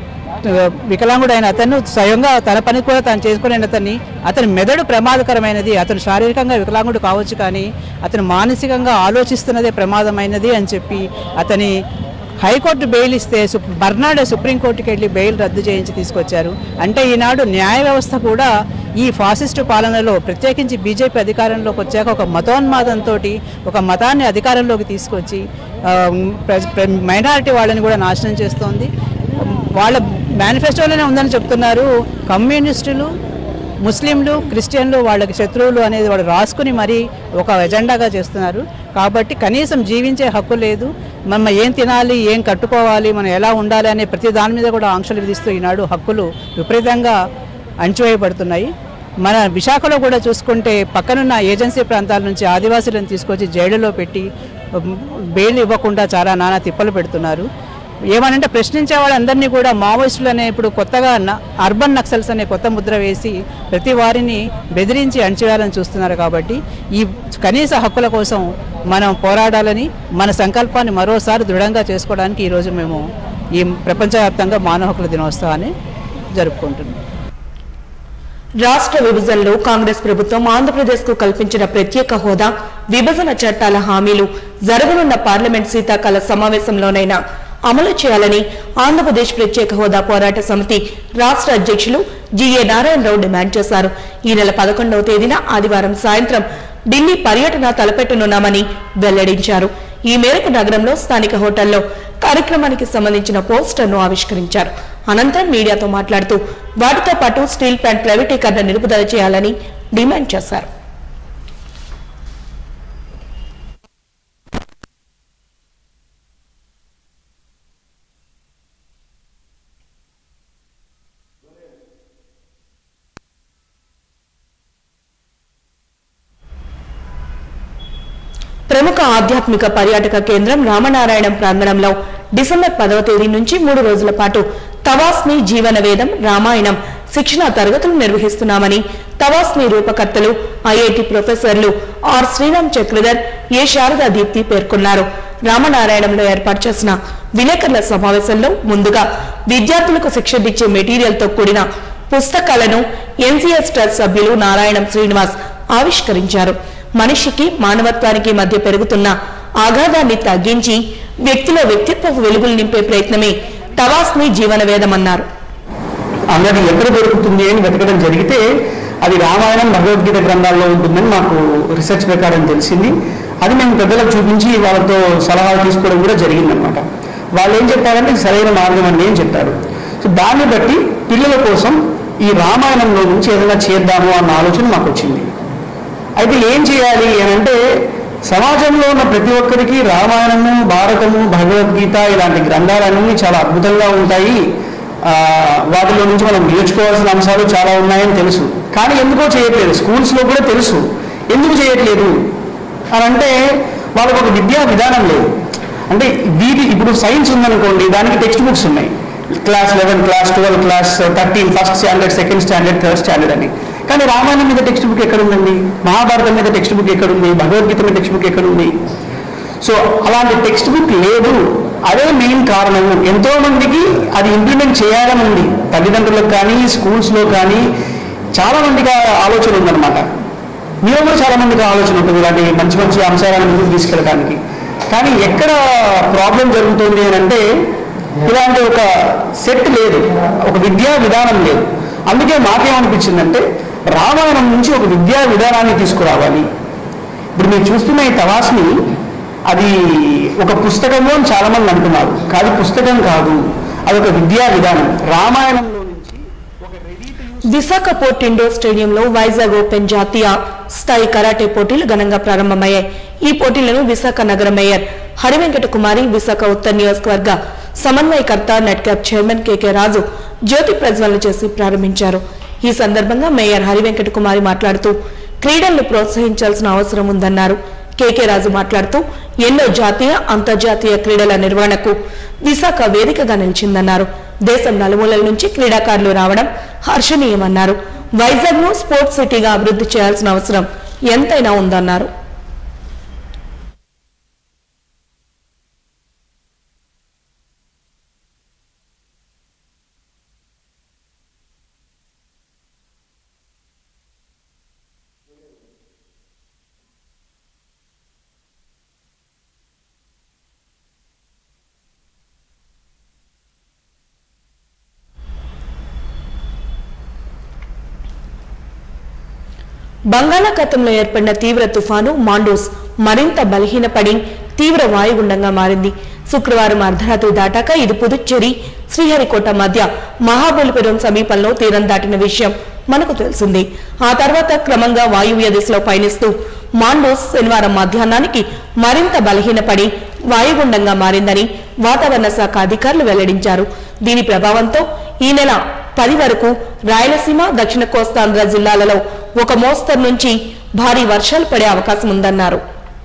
ఆ, వికలాంగుడు అయిన అతను స్వయంగా తన పని కూడా తాను చేసుకునే అతన్ని అతని మెదడు ప్రమాదకరమైనది అతను శారీరకంగా వికలాంగుడు కావచ్చు కానీ అతను మానసికంగా ఆలోచిస్తున్నదే ప్రమాదమైనది అని చెప్పి అతని హైకోర్టు బెయిల్ ఇస్తే సు బర్నాడే సుప్రీంకోర్టుకి వెళ్ళి బెయిల్ రద్దు చేయించి తీసుకొచ్చారు అంటే ఈనాడు న్యాయ వ్యవస్థ కూడా ఈ ఫాసిస్టు పాలనలో ప్రత్యేకించి బీజేపీ అధికారంలోకి వచ్చాక ఒక మతోన్మాదంతో ఒక మతాన్ని అధికారంలోకి తీసుకొచ్చి ఆ, ప్ర- ప్ర- మైనారిటీ వాళ్ళని కూడా నాశనం చేస్తోంది వాళ్ళ మేనిఫెస్టోలోనే ఉందని చెప్తున్నారు కమ్యూనిస్టులు ముస్లింలు క్రిస్టియన్లు వాళ్ళకి శత్రువులు అనేది వాళ్ళు రాసుకుని మరీ ఒక ఎజెండాగా చేస్తున్నారు కాబట్టి కనీసం జీవించే హక్కు లేదు మనం ఏం తినాలి ఏం కట్టుకోవాలి మనం ఎలా ఉండాలి అనే ప్రతి దాని మీద కూడా ఆంక్షలు విధిస్తూ ఈనాడు హక్కులు విపరీతంగా అణచివేయబడుతున్నాయి మన విశాఖలో కూడా చూసుకుంటే పక్కనున్న ఏజెన్సీ ప్రాంతాల నుంచి ఆదివాసులను తీసుకొచ్చి జైలులో పెట్టి ఉమ్, బెయిల్ ఇవ్వకుండా చాలా నానా తిప్పలు పెడుతున్నారు ఏమనంటే ప్రశ్నించే వాళ్ళందరినీ కూడా మావోయిస్టులు అనే ఇప్పుడు కొత్తగా న- అర్బన్ నక్సల్స్ అనే కొత్త ముద్ర వేసి ప్రతి వారిని బెదిరించి అణచివేయాలని చూస్తున్నారు కాబట్టి ఈ కనీస హక్కుల కోసం మనం పోరాడాలని మన సంకల్పాన్ని మరోసారి దృఢంగా చేసుకోవడానికి ఈరోజు మేము ఈ ప్రపంచవ్యాప్తంగా మానవ హక్కుల దినోత్సవాన్ని జరుపుకుంటున్నాం రాష్ట్ర విభజనలో కాంగ్రెస్ ప్రభుత్వం ఆంధ్రప్రదేశ్ కు కల్పించిన ప్రత్యేక హోదా విభజన చట్టాల హామీలు జరగనున్న పార్లమెంట్ శీతాకాల సమావేశంలోనైనా అమలు చేయాలని ఆంధ్రప్రదేశ్ ప్రత్యేక హోదా పోరాట సమితి రాష్ట్ర అధ్యక్షులు జిఏ నారాయణరావు డిమాండ్ చేశారు ఈ నెల పదకొండవ తేదీన ఆదివారం సాయంత్రం ఢిల్లీ పర్యటన తలపెట్టనున్నామని వెల్లడించారు ఈ మేరకు నగరంలో స్థానిక హోటల్లో కార్యక్రమానికి సంబంధించిన పోస్టర్ను ఆవిష్కరించారు అనంతరం మీడియాతో మాట్లాడుతూ వాటితో పాటు స్టీల్ ప్లాంట్ ప్రైవేటీకరణ నిలుపుదల చేయాలని డిమాండ్ చేశారు ప్రముఖ ఆధ్యాత్మిక పర్యాటక కేంద్రం రామనారాయణం ప్రాంగణంలో డిసెంబర్ పదవ తేదీ నుంచి మూడు రోజుల పాటు తవాస్మి జీవన వేదం రామాయణం శిక్షణ తరగతులు నిర్వహిస్తున్నామని తవాస్మి రూపకర్తలు ఐఐటి ప్రొఫెసర్లు ఆర్ శ్రీరామ్ చక్రధర్ ఏ శారదా దీప్తి పేర్కొన్నారు రామనారాయణంలో ఏర్పాటు చేసిన విలేకరుల సమావేశంలో ముందుగా విద్యార్థులకు శిక్షణిచ్చే మెటీరియల్ తో కూడిన పుస్తకాలను ఎన్సీఎస్ ట్రస్ట్ సభ్యులు నారాయణం శ్రీనివాస్ ఆవిష్కరించారు మనిషికి మానవత్వానికి మధ్య పెరుగుతున్న ఆఘాతాన్ని తగ్గించి వ్యక్తిలో వ్యక్తిత్వపు వెలుగులు నింపే ప్రయత్నమే తవాస్మి జీవన వేదమన్నారు అన్నది ఎక్కడ దొరుకుతుంది అని వెతకడం జరిగితే అది రామాయణం భగవద్గీత గ్రంథాల్లో ఉంటుందని మాకు రీసెర్చ్ ప్రకారం తెలిసింది అది మేము పెద్దలకు చూపించి వాళ్ళతో సలహాలు తీసుకోవడం కూడా జరిగిందనమాట వాళ్ళు ఏం చెప్పారంటే ఇది సరైన మార్గం అని ఏం చెప్పారు సో దాన్ని బట్టి పిల్లల కోసం ఈ రామాయణంలో నుంచి ఏదైనా చేద్దాము అన్న ఆలోచన మాకు వచ్చింది అయితే ఏం చేయాలి అని అంటే సమాజంలో ఉన్న ప్రతి ఒక్కరికి రామాయణము భారతము భగవద్గీత ఇలాంటి గ్రంథాలన్నీ చాలా అద్భుతంగా ఉంటాయి ఆ, వాటిలో నుంచి మనం నేర్చుకోవాల్సిన అంశాలు చాలా ఉన్నాయని తెలుసు కానీ ఎందుకో చేయట్లేదు స్కూల్స్లో కూడా తెలుసు ఎందుకు చేయట్లేదు అని అంటే వాళ్ళకు ఒక విద్యా విధానం లేదు అంటే వీటి ఇప్పుడు సైన్స్ ఉందనుకోండి దానికి టెక్స్ట్ బుక్స్ ఉన్నాయి class eleven class twelve class thirteen first standard second standard third standard అని కానీ రామాయణం మీద టెక్స్ట్ బుక్ ఎక్కడుందండి మహాభారతం మీద టెక్స్ట్ బుక్ ఎక్కడుంది భగవద్గీత మీద టెక్స్ట్ బుక్ ఎక్కడుంది సో అలాంటి టెక్స్ట్ బుక్ లేదు అదే మెయిన్ కారణము ఎంతో మందికి అది ఇంప్లిమెంట్ చేయాలని ఉంది తల్లిదండ్రులకు కానీ స్కూల్స్లో కానీ చాలా మందికి ఆ ఆలోచన ఉందన్నమాట మీలో కూడా చాలా మందికి ఆలోచన ఉంటుంది ఇలాంటి మంచి మంచి అంశాలను ముందుకు తీసుకెళ్ళడానికి కానీ ఎక్కడ ప్రాబ్లం జరుగుతుంది అని అంటే ఇలాంటి ఒక సెట్ లేదు ఒక విద్యా విధానం లేదు అందుకే మాకేమనిపించిందంటే రామాయణం నుంచి ఒక విద్యా విధానాన్ని తీసుకురావాలి ఇప్పుడు మీరు చూస్తున్న ఈ తవాస్ని అది ఒక పుస్తకము అని చాలా మంది అంటున్నారు కాదు పుస్తకం కాదు అది ఒక విద్యా విధానం రామాయణంలో నుంచి విశాఖ పోర్ట్ ఇండోర్ స్టేడియంలో వైజాగ్ ఓపెన్ జాతీయ స్థాయి కరాటే పోటీలు ఘనంగా ప్రారంభమయ్యాయి ఈ పోటీలను విశాఖ నగర మేయర్ హరివెంకట కుమారి విశాఖ ఉత్తర నియోజకవర్గ సమన్వయకర్త net cap chairman KK Raju జ్యోతి ప్రజ్వలన చేసి ప్రారంభించారు ఈ సందర్భంగా మేయర్ హరివెంకట కుమారి మాట్లాడుతూ క్రీడలను ప్రోత్సహించాల్సిన అవసరం ఉందన్నారు కేకే రాజు మాట్లాడుతూ ఎన్నో జాతీయ అంతర్జాతీయ క్రీడల నిర్వహణకు విశాఖ వేదికగా నిలిచిందన్నారు దేశం నలుమూలల నుంచి క్రీడాకారులు రావడం హర్షణీయమన్నారు వైజాగ్ ను స్పోర్ట్స్ సిటీగా అభివృద్ధి చేయాల్సిన అవసరం ఎంతైనా ఉందన్నారు బంగాళాఖాతంలో ఏర్పడిన తీవ్ర తుఫాను మాండోస్ మరింత బలహీనపడి తీవ్ర వాయుగుండంగా మారింది శుక్రవారం అర్ధరాత్రి దాటాక ఇది పుదుచ్చేరి శ్రీహరికోట మధ్య మహాబలిపురం సమీపంలో తీరం దాటిన విషయం మనకు తెలిసింది ఆ తర్వాత క్రమంగా వాయువ్య దిశలో పయనిస్తూ మాండోస్ శనివారం మధ్యాహ్నానికి మరింత బలహీనపడి వాయుగుండంగా మారిందని వాతావరణ శాఖ అధికారులు వెల్లడించారు దీని ప్రభావంతో ఈ నెల పది వరకు రాయలసీమ దక్షిణ కోస్తాంధ్ర జిల్లాలలో ఒక మోస్తరు నుంచి భారీ వర్షాలు పడే అవకాశం ఉందన్నారు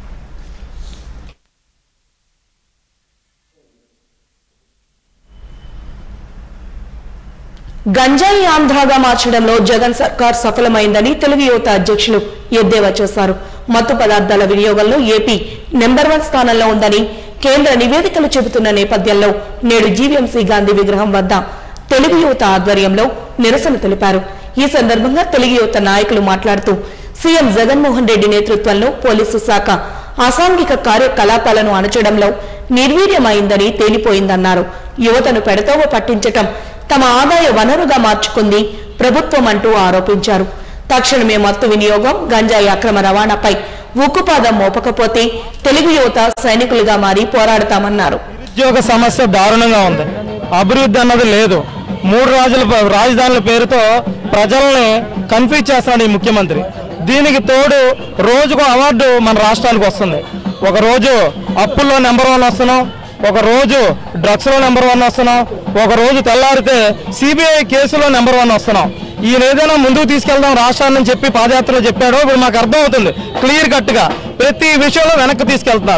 గంజాయి ఆంధ్రాగా మార్చడంలో జగన్ సర్కార్ సఫలమైందని తెలుగు యువత అధ్యక్షులు ఎద్దేవా చేశారు మత్తు పదార్థాల వినియోగంలో ఏపీ నెంబర్ వన్ స్థానంలో ఉందని కేంద్ర నివేదికలు చెబుతున్న నేపథ్యంలో నేడు జీవీఎంసీ గాంధీ విగ్రహం వద్ద తెలుగు యువత ఆధ్వర్యంలో నిరసన తెలిపారు ఈ సందర్భంగా తెలుగు యువత నాయకులు మాట్లాడుతూ సీఎం జగన్మోహన్ రెడ్డి నేతృత్వంలో పోలీసు శాఖ అసాంఘిక కార్యకలాపాలను అణచడంలో నిర్వీర్యమైందని తేలిపోయిందన్నారు యువతను పెడతోవ పట్టించటం తమ ఆదాయ వనరుగా మార్చుకుంది ప్రభుత్వం అంటూ ఆరోపించారు తక్షణమే మత్తు వినియోగం గంజాయి అక్రమ రవాణాపై ఉక్కుపాదం మోపకపోతే తెలుగు యువత సైనికులుగా మారి పోరాడతామన్నారు నిరుద్యోగ సమస్య దారుణంగా ఉంది అభివృద్ధి అన్నది లేదు మూడు రాజుల రాజధానుల పేరుతో ప్రజల్ని కన్ఫ్యూజ్ చేస్తాడు ఈ ముఖ్యమంత్రి దీనికి తోడు రోజుకు అవార్డు మన రాష్ట్రానికి వస్తుంది ఒక రోజు అప్పుల్లో నెంబర్ వన్ వస్తున్నాం ఒక రోజు డ్రగ్స్లో నెంబర్ వన్ వస్తున్నాం ఒక రోజు తెల్లారితే సిబిఐ కేసులో నెంబర్ వన్ వస్తున్నాం ఈయన ఏదైనా ముందుకు తీసుకెళ్దాం రాష్ట్రాన్ని అని చెప్పి పాదయాత్రలో చెప్పాడో ఇప్పుడు మాకు అర్థమవుతుంది క్లియర్ కట్గా ప్రతి విషయంలో వెనక్కి తీసుకెళ్తున్నారు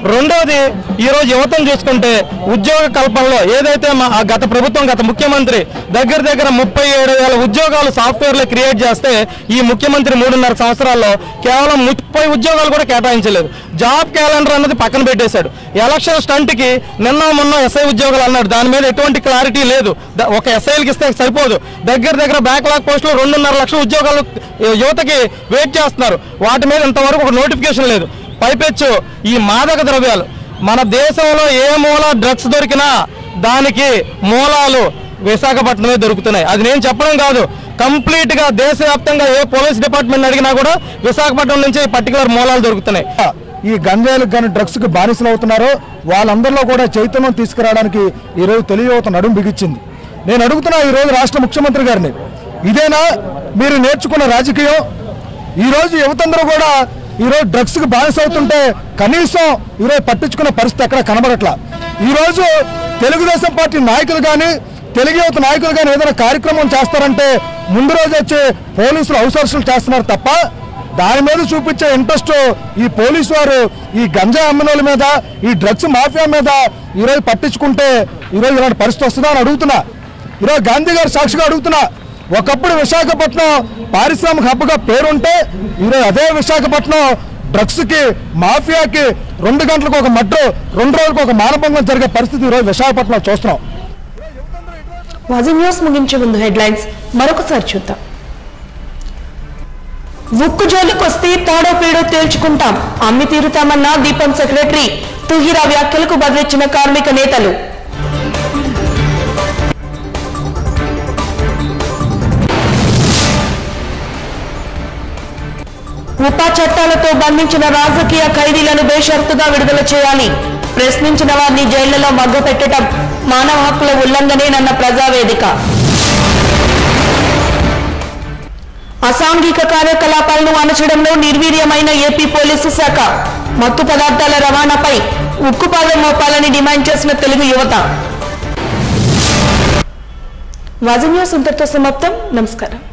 రెండోది ఈ రోజు యువతను చూసుకుంటే ఉద్యోగ కల్పనలో ఏదైతే మా ఆ గత ప్రభుత్వం గత ముఖ్యమంత్రి దగ్గర దగ్గర ముప్పై ఏడు వేల ఉద్యోగాలు సాఫ్ట్వేర్లో క్రియేట్ చేస్తే ఈ ముఖ్యమంత్రి మూడున్నర సంవత్సరాల్లో కేవలం ముప్పై ఉద్యోగాలు కూడా కేటాయించలేదు జాబ్ క్యాలెండర్ అన్నది పక్కన పెట్టేశాడు ఎలక్షన్ స్టంట్కి నిన్న మొన్న ఎస్ఐ ఉద్యోగాలు అన్నాడు దాని మీద ఎటువంటి క్లారిటీ లేదు ద- ఒక ఎస్ఐలకి ఇస్తే సరిపోదు దగ్గర దగ్గర బ్యాక్లాగ్ పోస్టులు రెండున్నర లక్షల ఉద్యోగాలు యువతకి వెయిట్ చేస్తున్నారు వాటి మీద ఇంతవరకు ఒక నోటిఫికేషన్ లేదు పైపెచ్చు ఈ మాదక ద్రవ్యాలు మన దేశంలో ఏ మూల డ్రగ్స్ దొరికినా దానికి మూలాలు విశాఖపట్నమే దొరుకుతున్నాయి అది నేను చెప్పడం కాదు కంప్లీట్ గా దేశవ్యాప్తంగా ఏ పోలీస్ డిపార్ట్మెంట్ అడిగినా కూడా విశాఖపట్నం నుంచి పర్టికులర్ మూలాలు దొరుకుతున్నాయి ఈ గంజాయిలకు కానీ డ్రగ్స్కి బానిసలు అవుతున్నారో వాళ్ళందరిలో కూడా చైతన్యం తీసుకురావడానికి ఈరోజు తెలియవత నడుం బిగించింది నేను అడుగుతున్నా ఈరోజు రాష్ట్ర ముఖ్యమంత్రి గారిని ఇదేనా మీరు నేర్చుకున్న రాజకీయం ఈరోజు యువతందరూ కూడా ఈరోజు డ్రగ్స్కి బానిస అవుతుంటే కనీసం ఈరోజు పట్టించుకున్న పరిస్థితి ఎక్కడ కనబడట్లా ఈరోజు తెలుగుదేశం పార్టీ నాయకులు కానీ తెలుగు యువత నాయకులు కానీ ఏదైనా కార్యక్రమం చేస్తారంటే ముందు రోజు వచ్చి పోలీసులు అవసరసులు చేస్తున్నారు తప్ప దాని మీద చూపించే ఇంట్రెస్ట్ ఈ పోలీసు వారు ఈ గంజా అమ్మినోళ్ళ మీద ఈ డ్రగ్స్ మాఫియా మీద ఈరోజు పట్టించుకుంటే ఈరోజు ఇలాంటి పరిస్థితి వస్తుందా అని అడుగుతున్నా ఈరోజు గాంధీ గారు సాక్షిగా అడుగుతున్నా ఒకప్పుడు విశాఖపట్నం పారిశ్రామిక హబ్గా పేరుంటే ఈరోజు అదే విశాఖపట్నం డ్రగ్స్కి మాఫియాకి రెండు గంటలకు ఒక మట్టు రెండు రోజులకు ఒక మానభంగం జరిగే పరిస్థితి ఈరోజు విశాఖపట్నంలో చూస్తున్నాం వాజీ న్యూస్ ముగించే ముందు హెడ్లైన్స్ మరొకసారి చూద్దాం ఉక్కు జోలికొస్తే తాడో పీడో తేల్చుకుంటాం అమ్మి తీరుతామన్న దీపం సెక్రటరీ తుహిరా వ్యాఖ్యలకు బదిలిచ్చిన కార్మిక నేతలు ఉపా చట్టాలతో బంధించిన రాజకీయ ఖైదీలను బేషరతుగా విడుదల చేయాలి ప్రశ్నించిన వారిని జైళ్లలో మగ్గపెట్టడం మానవ హక్కుల ఉల్లంఘనేనన్న ప్రజావేదిక అసాంఘిక కార్యకలాపాలను అణచడంలో నిర్వీర్యమైన ఏపీ పోలీసు శాఖ మత్తు పదార్థాల రవాణాపై ఉక్కుపాదం మోపాలని డిమాండ్ చేసిన తెలుగు యువత వాజి న్యూస్ ఇంతటితో సమాప్తం నమస్కారం